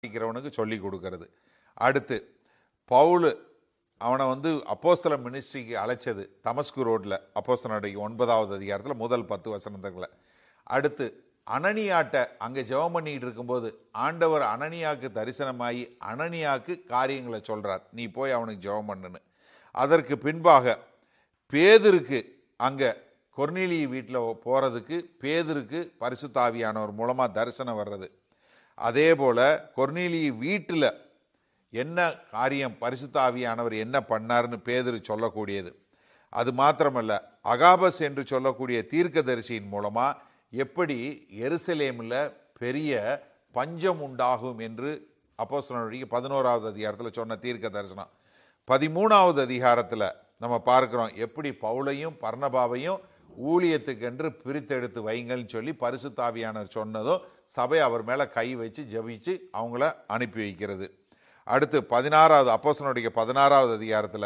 இருக்கிறவனுக்கு சொல்லி கொடுக்கறது அடுத்து பவுல் அவனை வந்து அப்போஸ்தல மினிஸ்ட்ரிக்கு அழைச்சது தமஸ்கு ரோட்டில் அப்போஸ்தலனுடைய ஒன்பதாவது அதிகாரத்தில் முதல் பத்து வசனத்துக்குள்ள அடுத்து அனனியாட்ட அங்கே ஜெபம் பண்ணிட்டு இருக்கும்போது ஆண்டவர் அனனியாக்கு தரிசனமாகி அனனியாக்கு காரியங்களை சொல்றார் நீ போய் அவனுக்கு ஜெபம் பண்ணுன்னு அதற்கு பின்பாக பேதருக்கு அங்கே கொர்னிலி வீட்டில் போகிறதுக்கு பேதருக்கு பரிசுத்தாவியானவர் மூலமாக தரிசனம் வர்றது அதே போல் கொர்னிலி வீட்டில் என்ன காரியம் பரிசுத்த ஆவியானவர் என்ன பண்ணாருன்னு பேதுரு சொல்லக்கூடியது அது மாத்திரமல்ல அகாபஸ் என்று சொல்லக்கூடிய தீர்க்கதரிசியின் மூலமாக எப்படி எருசலேமில் பெரிய பஞ்சம் உண்டாகும் என்று அப்போஸ்தலனுடைய பதினோராவது அதிகாரத்தில் சொன்ன தீர்க்க தரிசனம் பதிமூணாவது அதிகாரத்தில் நம்ம பார்க்கிறோம் எப்படி பவுலையும் பர்ணபாவையும் ஊழியத்துக்கென்று பிரித்தெடுத்து வைங்கள்னு சொல்லி பரிசுத்தாவியானவர் சொன்னதும் சபை அவர் மேலே கை வச்சு ஜெபிச்சு அவங்கள அனுப்பி வைக்கிறது அடுத்து பதினாறாவது அப்போஸ்தலனுடைய பதினாறாவது அதிகாரத்தில்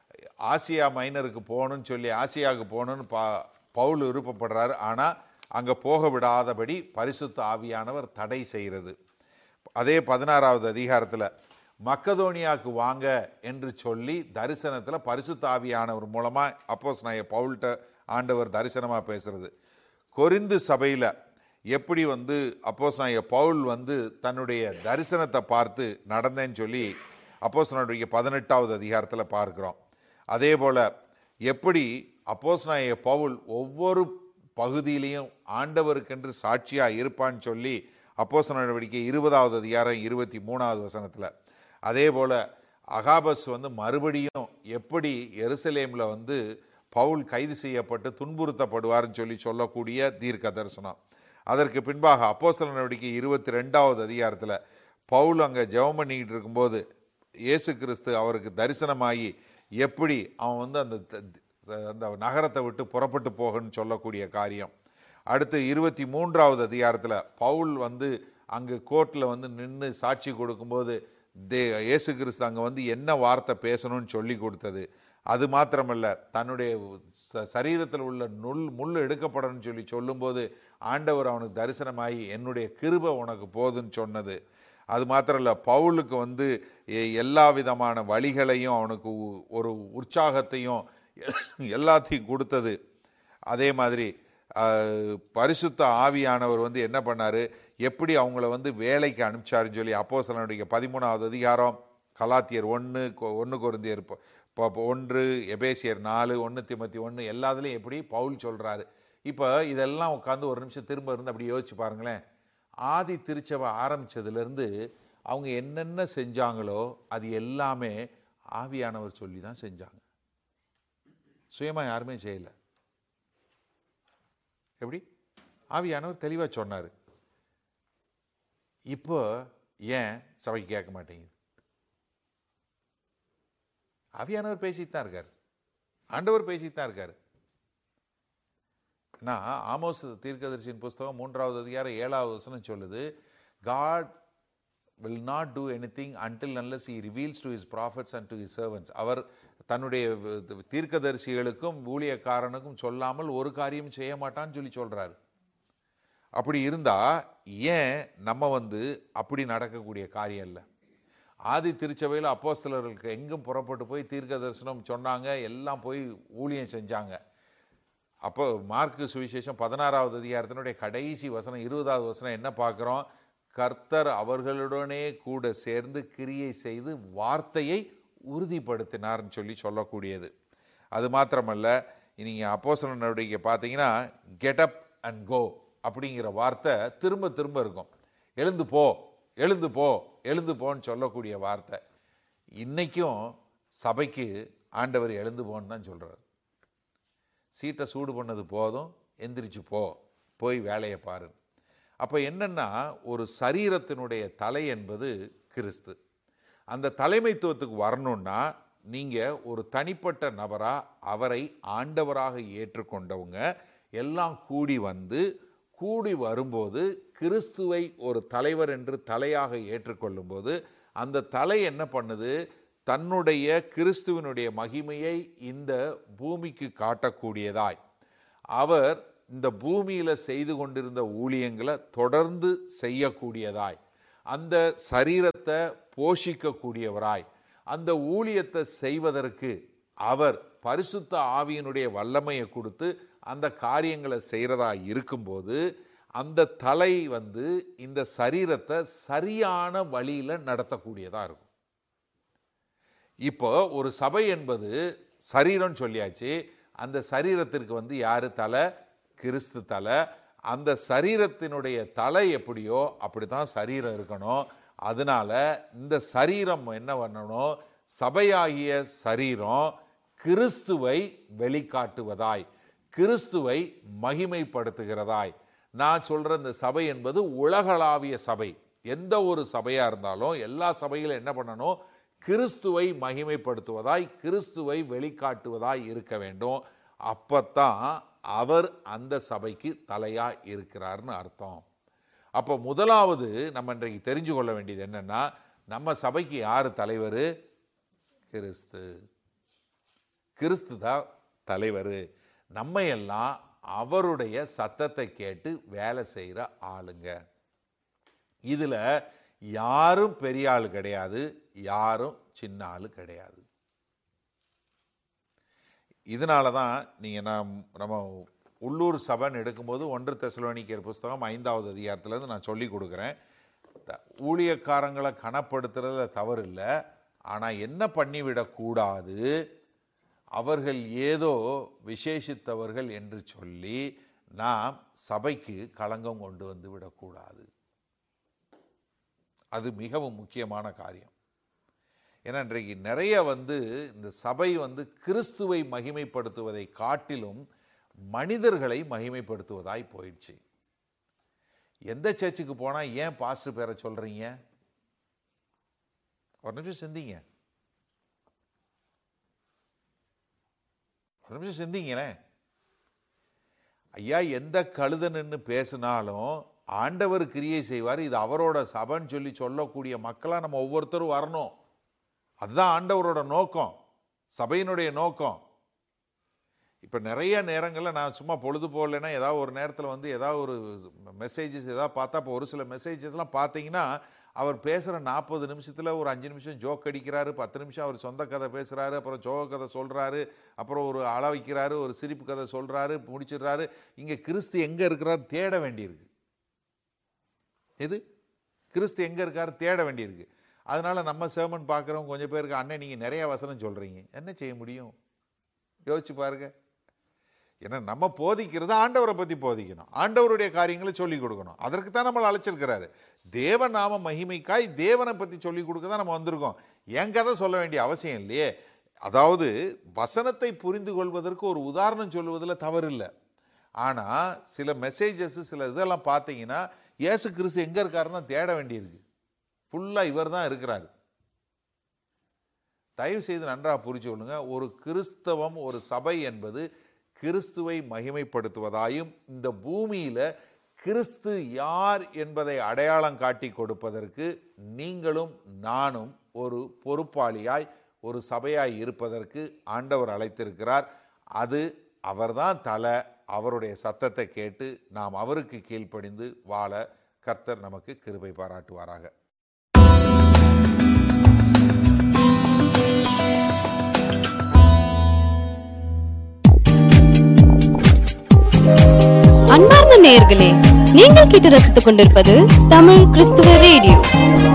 ஆசியா மைனருக்கு போகணும்னு சொல்லி ஆசியாவுக்கு போகணும்னு பா பவுல் விருப்பப்படுறாரு ஆனால் அங்கே போக விடாதபடி பரிசுத்த ஆவியானவர் தடை செய்கிறது அதே பதினாறாவது அதிகாரத்தில் மக்கதோனியாவுக்கு வாங்க என்று சொல்லி தரிசனத்தில் பரிசுத்த ஆவியானவர் மூலமாக அப்போஸ் நான் பவுல்கிட்ட ஆண்டவர் தரிசனமாக பேசுறது கொரிந்து சபையில் எப்படி வந்து அப்போஸ் நான் பவுல் வந்து தன்னுடைய தரிசனத்தை பார்த்து நடந்தேன்னு சொல்லி அப்போஸ் பதினெட்டாவது அதிகாரத்தில் பார்க்கிறோம் அதே போல் எப்படி அப்போஸ் பவுல் ஒவ்வொரு பகுதியிலையும் ஆண்டவருக்கென்று சாட்சியாக இருப்பான்னு சொல்லி அப்போஸ் நடவடிக்கை இருபதாவது அதிகாரம் இருபத்தி மூணாவது வசனத்தில் அதே போல் அகாபஸ் வந்து மறுபடியும் எப்படி எருசலேமில் வந்து பவுல் கைது செய்யப்பட்டு துன்புறுத்தப்படுவார்னு சொல்லி சொல்லக்கூடிய தீர்க்க தரிசனம் அதற்கு பின்பாக அப்போஸ்தல நடவடிக்கை இருபத்தி ரெண்டாவது அதிகாரத்தில் பவுல் அங்கே ஜெபம் பண்ணிக்கிட்டு இருக்கும்போது இயேசு கிறிஸ்து அவருக்கு தரிசனமாகி எப்படி அவன் வந்து அந்த த- த- அந்த நகரத்தை விட்டு புறப்பட்டு போகணும்னு சொல்லக்கூடிய காரியம் அடுத்து இருபத்தி மூன்றாவது அதிகாரத்தில் பவுல் வந்து அங்கே கோர்ட்டில் வந்து நின்று சாட்சி கொடுக்கும்போது தே இயேசு கிறிஸ்து அங்கே வந்து என்ன வார்த்தை பேசணும்னு சொல்லி கொடுத்தது அது மாத்திரமல்ல தன்னுடைய ச- சரீரத்தில் உள்ள நுல் முள் எடுக்கப்படணும்னு சொல்லி சொல்லும்போது ஆண்டவர் அவனுக்கு தரிசனமாகி என்னுடைய கிருபை உனக்கு போதுன்னு சொன்னது அது மாத்திரம் இல்லை பவுலுக்கு வந்து எ- எல்லா விதமான வழிகளையும் அவனுக்கு உ- ஒரு உற்சாகத்தையும் எல்லாத்தையும் கொடுத்தது அதே மாதிரி அஹ், பரிசுத்த ஆவியானவர் வந்து என்ன பண்ணாரு எப்படி அவங்கள வந்து வேலைக்கு அனுப்பிச்சாருன்னு சொல்லி அப்போஸ்தலனுடைய பதிமூணாவது அதிகாரம் கலாத்தியர் ஒன்று ஒன்று கொருந்தியர் ப- ப- ப- ஒன்று எபேசியர் நாலு ஒன்று திமத்தி ஒன்று எல்லாத்துலேயும் எப்படி பவுல் சொல்கிறாரு இப்போ இதெல்லாம் உட்காந்து ஒரு நிமிஷம் திரும்ப இருந்து அப்படி யோசிச்சு பாருங்களேன் ஆதி திருச்சபை ஆரம்பிச்சதுலேருந்து அவங்க என்னென்ன செஞ்சாங்களோ அது எல்லாமே ஆவியானவர் சொல்லி தான் செஞ்சாங்க சுயமாக யாருமே செய்யலை எப்படி ஆவியானவர் தெளிவாக சொன்னார் இப்போ ஏன் சபைக்கு கேட்க மாட்டேங்குது ஆவியானவர் பேசிட்டு தான் இருக்கார் ஆண்டவர் பேசிட்டு தான் இருக்கார் நான் ஆமோஸ் தீர்க்கதரிசியின் புஸ்தகம் மூன்றாவது அதிகாரம் ஏழாவது வசனம் சொல்லுது God will not do anything until unless he reveals to his prophets and to his servants அவர் தன்னுடைய வ- தீர்க்கதரிசிகளுக்கும் ஊழியக்காரனுக்கும் சொல்லாமல் ஒரு காரியம் செய்ய மாட்டான்னு சொல்லி சொல்றாரு அப்படி இருந்தா ஏன் நம்ம வந்து அப்படி நடக்கக்கூடிய காரியம் இல்லை ஆதி திருச்சபையில் அப்போஸ்தலர்களுக்கு எங்கும் புறப்பட்டு போய் தீர்க்க தரிசனம் சொன்னாங்க எல்லாம் போய் ஊழியம் செஞ்சாங்க அப்போ மார்க்கு சுவிசேஷம் பதினாறாவது அதிகாரத்தினுடைய கடைசி வசனம் இருபதாவது வசனம் என்ன பார்க்குறோம் கர்த்தர் அவர்களுடனே கூட சேர்ந்து கிரியை செய்து வார்த்தையை உறுதிப்படுத்தினார்னு சொல்லி சொல்லக்கூடியது அது மாத்திரமல்ல நீங்கள் அப்போஸ்தலர் நடவடிக்கை பார்த்தீங்கன்னா கெட் அப் அண்ட் கோ அப்படிங்கிற வார்த்தை திரும்ப திரும்ப இருக்கும் எழுந்து போ எழுந்து போ எழுந்து போன்னு சொல்லக்கூடிய வார்த்தை இன்னைக்கும் சபைக்கு ஆண்டவர் எழுந்து போன்னு தான் சொல்கிறார் சீட்டை சூடு பண்ணது போதும் எந்திரிச்சு போ போய் வேலையை பாரு அப்போ என்னன்னா ஒரு சரீரத்தினுடைய தலை என்பது கிறிஸ்து அந்த தலைமைத்துவத்துக்கு வரணும்னா நீங்கள் ஒரு தனிப்பட்ட நபராக அவரை ஆண்டவராக ஏற்றுக்கொண்டவங்க எல்லாம் கூடி வந்து கூடி வரும்போது கிறிஸ்துவை ஒரு தலைவர் என்று தலையாக ஏற்றுக்கொள்ளும்போது அந்த தலை என்ன பண்ணுது தன்னுடைய கிறிஸ்துவினுடைய மகிமையை இந்த பூமிக்கு காட்டக்கூடியதாய் அவர் இந்த பூமியில் செய்து கொண்டிருந்த ஊழியங்களை தொடர்ந்து செய்யக்கூடியதாய் அந்த சரீரத்தை போஷிக்கக்கூடியவராய் அந்த ஊழியத்தை செய்வதற்கு அவர் பரிசுத்த ஆவியினுடைய வல்லமையை கொடுத்து அந்த காரியங்களை செய்கிறதா இருக்கும்போது அந்த தலை வந்து இந்த சரீரத்தை சரியான வழியில் நடத்தக்கூடியதாக இருக்கும் இப்போ ஒரு சபை என்பது சரீரம் சொல்லியாச்சு அந்த சரீரத்திற்கு வந்து யாரு தலை கிறிஸ்து தலை அந்த சரீரத்தினுடைய தலை எப்படியோ அப்படி தான் சரீரம் இருக்கணும் அதனால இந்த சரீரம் என்ன பண்ணணும் சபையாகிய சரீரம் கிறிஸ்துவை வெளிக்காட்டுவதாய் கிறிஸ்துவை மகிமைப்படுத்துகிறதாய் நான் சொல்ற இந்த சபை என்பது உலகளாவிய சபை எந்த ஒரு சபையா இருந்தாலும் எல்லா சபையிலும் என்ன பண்ணணும் கிறிஸ்துவை மகிமைப்படுத்துவதாய் கிறிஸ்துவை வெளிக்காட்டுவதாய் இருக்க வேண்டும் அப்பத்தான் அவர் அந்த சபைக்கு தலையா இருக்கிறார்னு அர்த்தம் அப்போ முதலாவது நம்ம இன்றைக்கு தெரிஞ்சு கொள்ள வேண்டியது என்னன்னா நம்ம சபைக்கு யார் தலைவர் கிறிஸ்து கிறிஸ்து தான் தலைவர் நம்ம எல்லாம் அவருடைய சத்தத்தை கேட்டு வேலை செய்கிற ஆளுங்க இதில் யாரும் பெரிய ஆள் கிடையாது யாரும் சின்ன ஆள் கிடையாது இதனால தான் நீங்கள் நான் நம்ம உள்ளூர் சபைன்னு எடுக்கும்போது ஒன்று தெசலோனிக்கர் புஸ்தகம் ஐந்தாவது அதிகாரத்துலேருந்து நான் சொல்லி கொடுக்குறேன் த- ஊழியக்காரங்களை கனப்படுத்துறதுல தவறு இல்லை ஆனால் என்ன பண்ணிவிடக்கூடாது அவர்கள் ஏதோ விசேஷித்தவர்கள் என்று சொல்லி நாம் சபைக்கு களங்கம் கொண்டு வந்து விடக்கூடாது அது மிகவும் முக்கியமான காரியம் ஏன்னா இன்றைக்கு நிறைய வந்து இந்த சபை வந்து கிறிஸ்துவை மகிமைப்படுத்துவதை காட்டிலும் மனிதர்களை மகிமைப்படுத்துவதாய் போயிடுச்சு எந்த சர்ச்சுக்கு போனால் ஏன் பாஸ்டர் பேரை சொல்கிறீங்க ஒரு நிமிஷம் சிந்திங்க ஒரு நிமிஷம் சிந்திங்களேன் ஐயா எந்த கழுத நின்று பேசினாலும் ஆண்டவர் கிரியை செய்வார் இது அவரோட சபைன்னு சொல்லி சொல்லக்கூடிய மக்களாக நம்ம ஒவ்வொருத்தரும் வரணும் அதுதான் ஆண்டவரோட நோக்கம் சபையினுடைய நோக்கம் இப்போ நிறைய நேரங்களில் நான் சும்மா பொழுது போகலைன்னா ஏதாவது ஒரு நேரத்தில் வந்து ஏதாவது ஒரு மெசேஜஸ் ஏதாவது பார்த்தா இப்போ ஒரு சில மெசேஜஸ்லாம் பார்த்தீங்கன்னா அவர் பேசுகிற நாற்பது நிமிஷத்தில் ஒரு அஞ்சு நிமிஷம் ஜோக் அடிக்கிறாரு பத்து நிமிஷம் அவர் சொந்த கதை பேசுகிறாரு அப்புறம் ஜோக கதை சொல்கிறாரு அப்புறம் ஒரு அள வைக்கிறாரு ஒரு சிரிப்பு கதை சொல்கிறாரு முடிச்சிடுறாரு இங்கே கிறிஸ்து எங்கே இருக்கிறார் தேட வேண்டியிருக்கு எது கிறிஸ்து எங்கே இருக்கார் தேட வேண்டியிருக்கு அதனால நம்ம சேமன் பார்க்குறவங்க கொஞ்சம் பேருக்கு அண்ணன் நீங்கள் நிறைய வசனம் சொல்கிறீங்க என்ன செய்ய முடியும் யோசிச்சு பாருங்க ஏன்னா நம்ம போதிக்கிறது ஆண்டவரை பற்றி போதிக்கணும் ஆண்டவருடைய காரியங்களை சொல்லிக் கொடுக்கணும் அதற்கு தான் நம்மளை அழைச்சிருக்கிறாரு தேவ நாம மகிமைக்காய் தேவனை பற்றி சொல்லிக் கொடுக்க தான் நம்ம வந்திருக்கோம் என் கதை சொல்ல வேண்டிய அவசியம் இல்லையே அதாவது வசனத்தை புரிந்து கொள்வதற்கு ஒரு உதாரணம் சொல்லுவதில் தவறு இல்லை ஆனால் சில மெசேஜஸ் சில இதெல்லாம் பார்த்தீங்கன்னா இயேசு கிறிஸ்து எங்கே இருக்காருன்னு தான் தேட வேண்டியிருக்கு ஃபுல்லாக இவர் தான் இருக்கிறாரு தயவு செய்து நன்றாக புரிச்சு கொள்ளுங்க ஒரு கிறிஸ்தவம் ஒரு சபை என்பது கிறிஸ்துவை மகிமைப்படுத்துவதாயும் இந்த பூமியில கிறிஸ்து யார் என்பதை அடையாளம் காட்டி கொடுப்பதற்கு நீங்களும் நானும் ஒரு பொறுப்பாளியாய் ஒரு சபையாய் இருப்பதற்கு ஆண்டவர் அழைத்திருக்கிறார் அது அவர்தான் தலை அவருடைய சத்தத்தை கேட்டு நாம் அவருக்கு கீழ்ப்படிந்து வாழ கர்த்தர் நமக்கு கிருபை பாராட்டுவாராக அன்பார்ந்த நேயர்களே நீங்கள் கேட்டு ரசித்துக் கொண்டிருப்பது தமிழ் கிறிஸ்துவ ரேடியோ